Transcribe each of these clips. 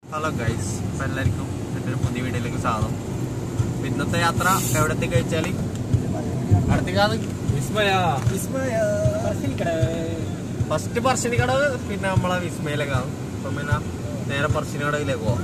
Hello guys അപ്പം എല്ലാവർക്കും എൻ്റെ ഒരു പുതിയ വീഡിയോയിലേക്ക് സ്വാഗതം അപ്പൊ ഇന്നത്തെ യാത്ര എവിടത്തേക്ക് വെച്ചാൽ അടുത്തേക്കാണ് വിസ്മയ ഫസ്റ്റ് പറശ്ശിനിക്കടവ് പിന്നെ നമ്മളെ വിസ്മയിലേക്കാണ് അപ്പം പിന്നെ നേരെ പറശ്ശിനിക്കടവിലേക്ക് പോവാം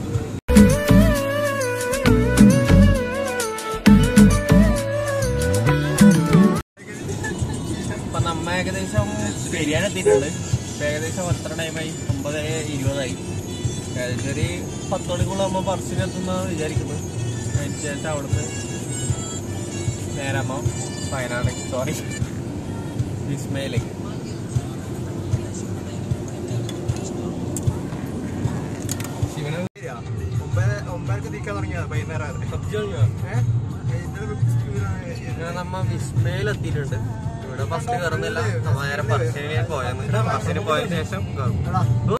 ഇപ്പൊ നമ്മ ഏകദേശം പെരിയാൻ എത്തിയിട്ടുണ്ട് ഇപ്പൊ ഏകദേശം എത്ര ടൈമായി ഒമ്പത് ഇരുപതായി ഏകദേശം ഒരു പത്ത് മണിക്കുള്ള നമ്മ പറശ്ശിനി എത്തുന്ന വിചാരിക്കുന്നു അതിന് ശേഷം അവിടുന്ന് നേരമ്മ വയനാട് സോറി വിസ്മയിലേക്ക് ഒമ്പതരക്ക് തീക്കാൻ തുടങ്ങിയ വൈകുന്നേരം ഇങ്ങനെ നമ്മ വിസ്മയിൽ എത്തിയിട്ടുണ്ട് ഇവിടെ ഫസ്റ്റ് കയറുന്നില്ല നമ്മ നേരെ പറശ്ശിനിയിൽ പോയെന്ന് പറശ്ശിനി പോയതിനു ശേഷം കയറും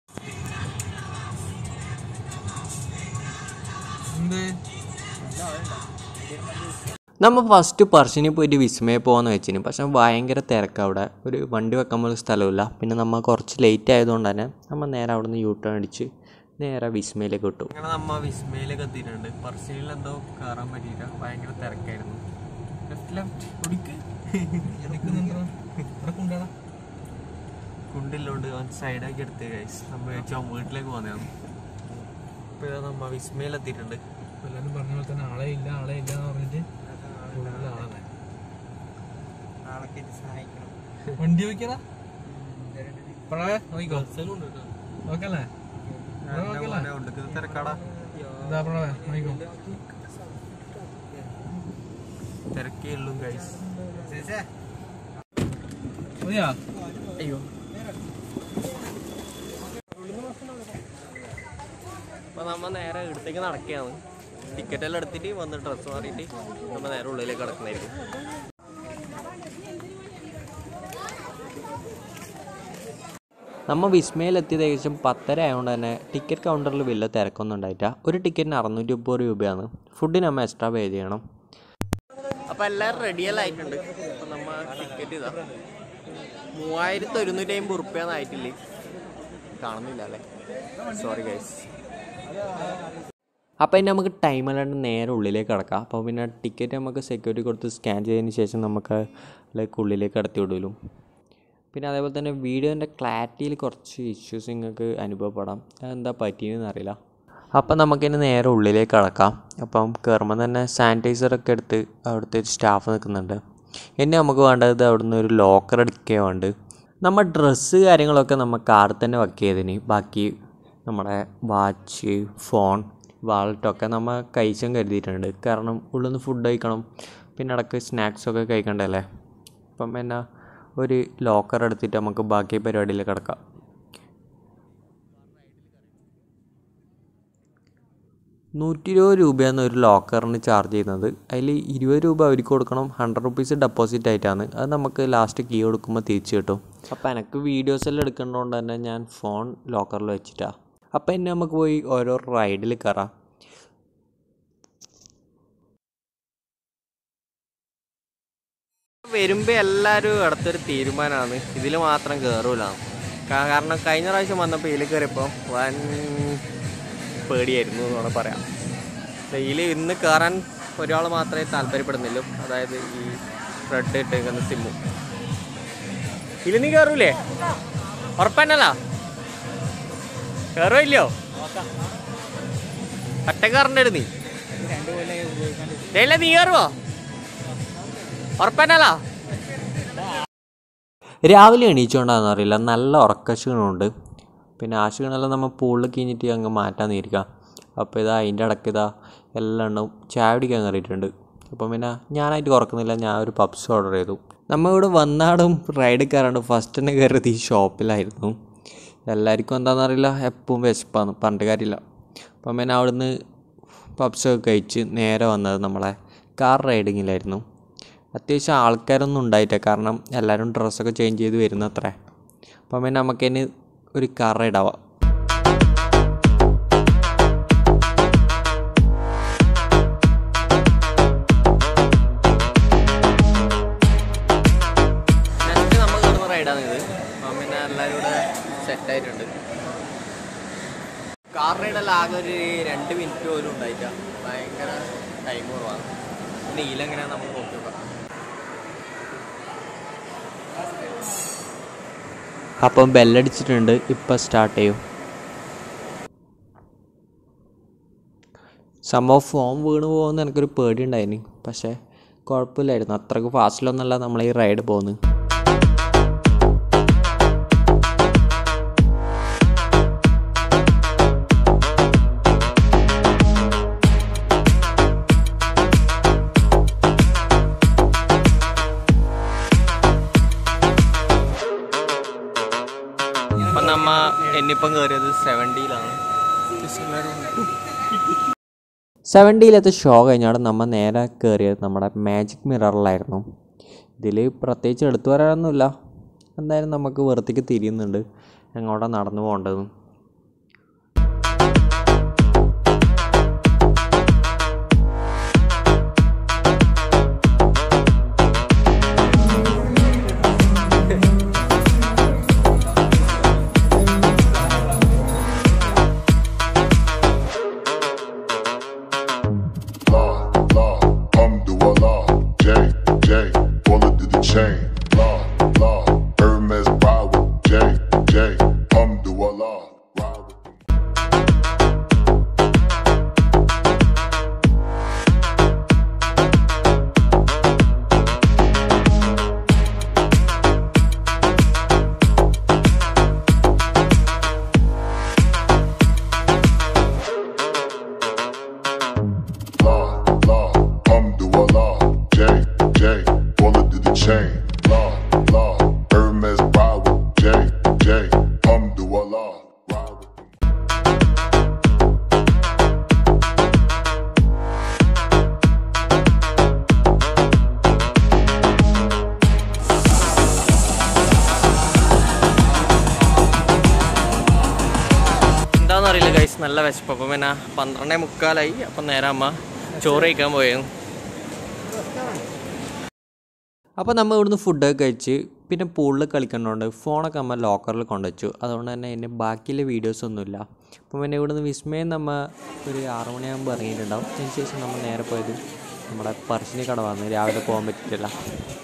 നമ്മ ഫസ്റ്റ് പറശ്ശിനി പോയിട്ട് വിസ്മയ പോകാന്ന് വെച്ചിന് പക്ഷെ ഭയങ്കര തിരക്കാണ് അവിടെ ഒരു വണ്ടി വെക്കാൻ പോലും സ്ഥലമില്ല പിന്നെ നമ്മ കുറച്ച് ലേറ്റ് ആയതുകൊണ്ട് തന്നെ നമ്മൾ നേരെ അവിടെ നിന്ന് യൂ ടേൺ അടിച്ച് നേരെ വിസ്മയിലേക്ക് വിട്ടു അങ്ങനെ നമ്മ വിസ്മയിലേക്ക് എത്തിയിട്ടുണ്ട് പറശ്ശിനിയിൽ എന്തോ കയറാൻ പറ്റിയില്ല ഭയങ്കര തിരക്കായിരുന്നു ലെഫ്റ്റ് ലെഫ്റ്റ് ഒടിക്ക് കുണ്ടില്ലോണ്ട് അവൻ സൈഡാക്കി എടുത്തേ ഗൈസ് നമ്മൾ വെച്ചാൽ വീട്ടിലേക്ക് പോകുന്നതാണ് ഇപ്പോൾ ഇതാ നമ്മ വിസ്മയിലെത്തിയിട്ടുണ്ട് എല്ലാരും പറഞ്ഞ പോലെ തന്നെ ആളെ ഇല്ല ആളെ ഇല്ല എന്ന് പറഞ്ഞിട്ട് full ആളാണ്. വണ്ടി വെക്കടാ പഴയ നോക്കിക്കോ നോക്കല്ലേ നോക്കല്ലേ ഒടുക്കുന്ന തിരക്കാടാ ഇതാ പ്രണവേ നോക്കിക്കോ തിരക്കേ ഉള്ളൂ ഗൈസ് മതിയാ അയ്യോ അപ്പൊ നമ്മ നേരെ ഇടത്തേക്ക് നടക്കുകയാണ് ടിക്കറ്റ് എല്ലാം എടുത്തിട്ട് വന്ന് ഡ്രസ്സ് മാറിയിട്ട് നമ്മ നേരെ ഉള്ളിലേക്ക് കിടക്കുന്നതായിരിക്കും നമ്മ വിസ്മയിലെത്തിയത് ഏകദേശം പത്തര ആയതുകൊണ്ട് തന്നെ ടിക്കറ്റ് കൗണ്ടറിൽ വലിയ തിരക്കൊന്നും ഉണ്ടായിട്ടില്ല ഒരു ടിക്കറ്റിന് അറുന്നൂറ്റി മുപ്പത് രൂപയാണ് ഫുഡിന് നമ്മൾ എക്സ്ട്രാ പേ ചെയ്യണം അപ്പോൾ എല്ലാവരും റെഡിയെല്ലാം ആയിട്ടുണ്ട് അപ്പോൾ നമ്മ ടിക്കറ്റ് ഇതാ മൂവായിരത്തി ഒരുന്നൂറ്റി അമ്പത് ഉറുപ്പ്യാന്ന് ആയിട്ടില്ലേ കാണുന്നില്ല അല്ലേ സോറി ഗൈസ് അപ്പോൾ ഇനി നമുക്ക് ടൈം അല്ലാണ്ട് നേരെ ഉള്ളിലേക്ക് കിടക്കാം അപ്പോൾ പിന്നെ ടിക്കറ്റ് നമുക്ക് സെക്യൂരിറ്റി കൊടുത്ത് സ്കാൻ ചെയ്തതിന് ശേഷം നമുക്ക് ലൈക്ക് ഉള്ളിലേക്ക് കടത്തി വിടുമല്ലോ പിന്നെ അതേപോലെ തന്നെ വീഡിയോൻ്റെ ക്ലാരിറ്റിയിൽ കുറച്ച് ഇഷ്യൂസ് നിങ്ങൾക്ക് അനുഭവപ്പെടാം അതെന്താ പറ്റിയെന്ന് അറിയില്ല അപ്പം നമുക്കിനി നേരെ ഉള്ളിലേക്ക് കടക്കാം അപ്പം കയറുമ്പോൾ തന്നെ സാനിറ്റൈസറൊക്കെ എടുത്ത് അവിടുത്തെ സ്റ്റാഫ് നിൽക്കുന്നുണ്ട് ഇനി നമുക്ക് വേണ്ടത് അവിടുന്ന് ഒരു ലോക്കർ എടുക്കുകയോ ഉണ്ട് നമ്മൾ ഡ്രസ്സ് കാര്യങ്ങളൊക്കെ നമ്മൾ കാറിൽ തന്നെ വർക്ക് ചെയ്തതിന് ബാക്കി നമ്മുടെ വാച്ച് ഫോൺ വാളറ്റൊക്കെ നമ്മൾ കഴിച്ചും കരുതിയിട്ടുണ്ട് കാരണം ഉള്ളിൽ നിന്ന് ഫുഡ് കഴിക്കണം പിന്നെ ഇടയ്ക്ക് സ്നാക്സൊക്കെ കഴിക്കണ്ടല്ലേ അപ്പം പിന്നെ ഒരു ലോക്കർ എടുത്തിട്ട് നമുക്ക് ബാക്കി പരിപാടിയിൽ കിടക്കാം നൂറ്റി ഇരുപത് രൂപയാണ് ഒരു ലോക്കറിന് ചാർജ് ചെയ്യുന്നത് അതിൽ ഇരുപത് രൂപ അവർക്ക് കൊടുക്കണം ഹൺഡ്രഡ് റുപ്പീസ് ഡെപ്പോസിറ്റ് ആയിട്ടാണ് അത് നമുക്ക് ലാസ്റ്റ് കീ കൊടുക്കുമ്പോൾ തിരിച്ച് കിട്ടും അപ്പോൾ എനിക്ക് വീഡിയോസ് എല്ലാം എടുക്കേണ്ടതുകൊണ്ട് തന്നെ ഞാൻ ഫോൺ ലോക്കറിൽ വെച്ചിട്ടാണ് അപ്പോൾ ഇനി നമുക്ക് പോയി ഓരോ റൈഡിൽ കയറാം വരുമ്പോൾ എല്ലാവരും അടുത്തൊരു തീരുമാനമാണ് ഇതിൽ മാത്രം കയറൂല കാരണം കഴിഞ്ഞ പ്രാവശ്യം വന്നപ്പോൾ ഇതിൽ കയറിയപ്പോൾ വൻ പേടിയായിരുന്നു എന്ന് വേണം പറയാം ഇതിൽ ഇന്ന് കയറാൻ ഒരാൾ മാത്രമേ താല്പര്യപ്പെടുന്നില്ലൂ അതായത് ഈ റെഡ് ഇട്ടേക്കുന്ന സിമ്മു ഇതിൽ നീ കയറൂലേ ഉറപ്പന്നല്ല കയറോ ഇല്ലയോ ഒറ്റ കയറേണ്ടി നീ ഇല്ല നീ കയറുവോ ഉറപ്പന്നല്ല രാവിലെ എണീച്ചുകൊണ്ടാന്ന് അറിയില്ല നല്ല ഉറക്ക ക്ഷീണമുണ്ട് പിന്നെ ആ ക്ഷീണമെല്ലാം നമ്മൾ പൂളിൽ കഴിഞ്ഞിട്ട് അങ്ങ് മാറ്റാൻ ഇരിക്കാം അപ്പോൾ ഇതാ അതിൻ്റെ ഇടയ്ക്ക് ഇതാ എല്ലാം എണ്ണം ചായ കുടിക്കാൻ കയറിയിട്ടുണ്ട് അപ്പം പിന്നെ ഞാനായിട്ട് കുറക്കുന്നില്ല ഞാൻ ഒരു പപ്സ് ഓർഡർ ചെയ്തു നമ്മൾ ഇവിടെ വന്നാടും റൈഡ് കയറാണ്ട് ഫസ്റ്റ് തന്നെ കയറിയത് ഈ ഷോപ്പിലായിരുന്നു എല്ലാവർക്കും എന്താണെന്നറിയില്ല എപ്പോഴും വിശപ്പാന്ന് പറഞ്ഞിട്ട് കാര്യമില്ല അപ്പം പിന്നെ അവിടുന്ന് പപ്സൊക്കെ കഴിച്ച് നേരെ വന്നത് നമ്മളെ കാർ റൈഡിങ്ങിലായിരുന്നു അത്യാവശ്യം ആൾക്കാരൊന്നും ഉണ്ടായിട്ടില്ല കാരണം എല്ലാവരും ഡ്രസ്സൊക്കെ ചേഞ്ച് ചെയ്ത് വരുന്ന അത്രേ അപ്പം പിന്നെ നമുക്കതിന് ഒരു കാർ റൈഡാവാം നെക്സ്റ്റ് നമ്മൾ കിടന്ന റൈഡാണ് ഇത് അപ്പം പിന്നെ എല്ലാവരും ഇവിടെ സെറ്റായിട്ടുണ്ട് കാർ റൈഡ് ഇതെല്ലാം ആകെ ഒരു രണ്ട് മിനിറ്റ് പോലും ഉണ്ടായില്ല ഭയങ്കര ടൈം കുറവാണ് നീലെങ്ങനെയാ നമുക്ക് നോക്കി നോക്കാം അപ്പം ബെല്ലടിച്ചിട്ടുണ്ട് ഇപ്പം സ്റ്റാർട്ട് ചെയ്യും സംഭവം ഫോം വീണ് പോകുമെന്ന് എനിക്കൊരു പേടി ഉണ്ടായിരുന്നു പക്ഷേ കുഴപ്പമില്ലായിരുന്നു അത്രയ്ക്ക് ഫാസ്റ്റിലൊന്നല്ല നമ്മൾ ഈ റൈഡ് പോകുന്നത് അപ്പം നമ്മ എന്നിപ്പം കയറിയത് സെവൻറ്റിയിലാണ് സെവൻറ്റിയിലത്തെ ഷോ കഴിഞ്ഞാണ് നമ്മൾ നേരെ കയറിയത് നമ്മുടെ മാജിക് മിററിലായിരുന്നു ഇതിൽ പ്രത്യേകിച്ച് എടുത്തു വരാനൊന്നുമില്ല എന്തായാലും നമുക്ക് വെറുത്തേക്ക് തിരിയുന്നുണ്ട് എങ്ങോട്ടാണ് നടന്നു പോകേണ്ടത് law, law, Alhamdulillah, J, J, bullet to the chain, law, law, Hermes power, J, J, Alhamdulillah, ride with me. law, law, Alhamdulillah, J, J, bullet to the chain, law, law, Hermes power, J, J, Alhamdulillah, ride with me. എന്താണെന്നറിയില്ല guys നല്ല വിശപ്പ് അപ്പം പിന്നെ പന്ത്രണ്ടേ മുക്കാലായി അപ്പം നേരെ അമ്മ ചോറ് കഴിക്കാൻ പോയത് അപ്പോൾ നമ്മൾ ഇവിടുന്ന് ഫുഡൊക്കെ കഴിച്ച് പിന്നെ പൂളിൽ കളിക്കണോണ്ട് ഫോണൊക്കെ അമ്മ ലോക്കറിൽ കൊണ്ടുവച്ചു അതുകൊണ്ട് തന്നെ എൻ്റെ ബാക്കിയുള്ള വീഡിയോസ് ഒന്നുമില്ല അപ്പം പിന്നെ ഇവിടുന്ന് വിസ്മയം നമ്മൾ ഒരു ആറ് മണിയാകുമ്പോൾ ഇറങ്ങിയിട്ടുണ്ടാവും അതിന് ശേഷം നമ്മൾ നേരെ പോയത് നമ്മുടെ പറശ്ശിനി കട വന്ന് രാവിലെ പോകാൻ പറ്റിയിട്ടില്ല